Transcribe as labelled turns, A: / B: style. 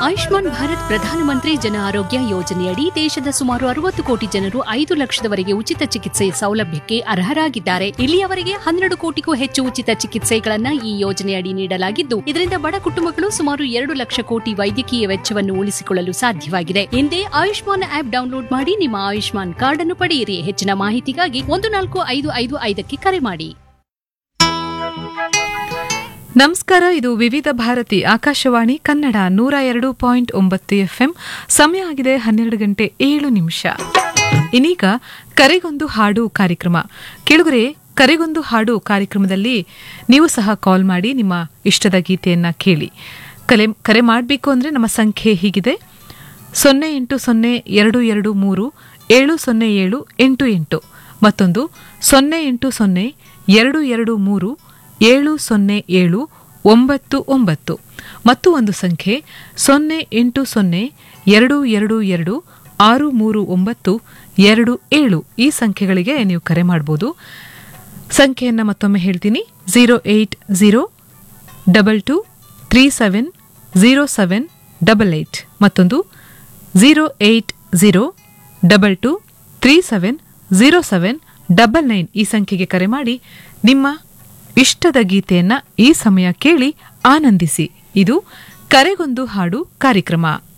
A: ಆಯುಷ್ಮಾನ್ ಭಾರತ್ ಪ್ರಧಾನಮಂತ್ರಿ ಜನ ಆರೋಗ್ಯ ಯೋಜನೆಯಡಿ ದೇಶದ ಸುಮಾರು ಅರವತ್ತು ಕೋಟಿ ಜನರು ಐದು ಲಕ್ಷದವರೆಗೆ ಉಚಿತ ಚಿಕಿತ್ಸೆ ಸೌಲಭ್ಯಕ್ಕೆ ಅರ್ಹರಾಗಿದ್ದಾರೆ ಇಲ್ಲಿಯವರೆಗೆ ಹನ್ನೆರಡು ಕೋಟಿಗೂ ಹೆಚ್ಚು ಉಚಿತ ಚಿಕಿತ್ಸೆಗಳನ್ನ ಈ ಯೋಜನೆಯಡಿ ನೀಡಲಾಗಿದ್ದು ಇದರಿಂದ ಬಡ ಕುಟುಂಬಗಳು ಸುಮಾರು ಎರಡು ಲಕ್ಷ ಕೋಟಿ ವೈದ್ಯಕೀಯ ವೆಚ್ಚವನ್ನು ಉಳಿಸಿಕೊಳ್ಳಲು ಸಾಧ್ಯವಾಗಿದೆ ಹಿಂದೆ ಆಯುಷ್ಮಾನ್ ಆಪ್ ಡೌನ್ಲೋಡ್ ಮಾಡಿ ನಿಮ್ಮ ಆಯುಷ್ಮಾನ್ ಕಾರ್ಡ್ ಅನ್ನು ಪಡೆಯಿರಿ ಹೆಚ್ಚಿನ ಮಾಹಿತಿಗಾಗಿ ಒಂದು ನಾಲ್ಕು ಐದು ಐದು ಐದಕ್ಕೆ ಕರೆ ಮಾಡಿ
B: ನಮಸ್ಕಾರ ಇದು ವಿವಿಧ ಭಾರತಿ ಆಕಾಶವಾಣಿ ಕನ್ನಡ ನೂರ ಎರಡು ಪಾಯಿಂಟ್ ಒಂಬತ್ತು ಎಫ್ಎಂ ಸಮಯ ಆಗಿದೆ ಹನ್ನೆರಡು ಗಂಟೆ ಏಳು ನಿಮಿಷ ಇನ್ನೀಗ ಕರೆಗೊಂದು ಹಾಡು ಕಾರ್ಯಕ್ರಮ ಕೆಳಗರೆ ಕರೆಗೊಂದು ಹಾಡು ಕಾರ್ಯಕ್ರಮದಲ್ಲಿ ನೀವು ಸಹ ಕಾಲ್ ಮಾಡಿ ನಿಮ್ಮ ಇಷ್ಟದ ಗೀತೆಯನ್ನ ಕೇಳಿ ಕಲೆ ಕರೆ ಮಾಡಬೇಕು ಅಂದರೆ ನಮ್ಮ ಸಂಖ್ಯೆ ಹೀಗಿದೆ ಸೊನ್ನೆ ಎಂಟು ಸೊನ್ನೆ ಎರಡು ಎರಡು ಮೂರು ಏಳು ಸೊನ್ನೆ ಏಳು ಎಂಟು ಎಂಟು ಮತ್ತೊಂದು ಸೊನ್ನೆ ಎಂಟು ಸೊನ್ನೆ ಎರಡು ಎರಡು ಮೂರು ಏಳು ಸೊನ್ನೆ ಏಳು ಒಂಬತ್ತು ಒಂಬತ್ತು ಮತ್ತು ಒಂದು ಸಂಖ್ಯೆ ಸೊನ್ನೆ ಎಂಟು ಸೊನ್ನೆ ಎರಡು ಎರಡು ಎರಡು ಆರು ಮೂರು ಒಂಬತ್ತು ಎರಡು ಏಳು ಈ ಸಂಖ್ಯೆಗಳಿಗೆ ನೀವು ಕರೆ ಮಾಡಬಹುದು ಸಂಖ್ಯೆಯನ್ನು ಮತ್ತೊಮ್ಮೆ ಹೇಳ್ತೀನಿ zero eight zero double two three seven zero seven double eight ಮತ್ತೊಂದು zero eight zero double two three seven zero seven double nine ಈ ಸಂಖ್ಯೆಗೆ ಕರೆ ಮಾಡಿ ನಿಮ್ಮ ಇಷ್ಟದ ಗೀತೆಯನ್ನ ಈ ಸಮಯ ಕೇಳಿ ಆನಂದಿಸಿ ಇದು ಕರೆಗೊಂದು ಹಾಡು ಕಾರ್ಯಕ್ರಮ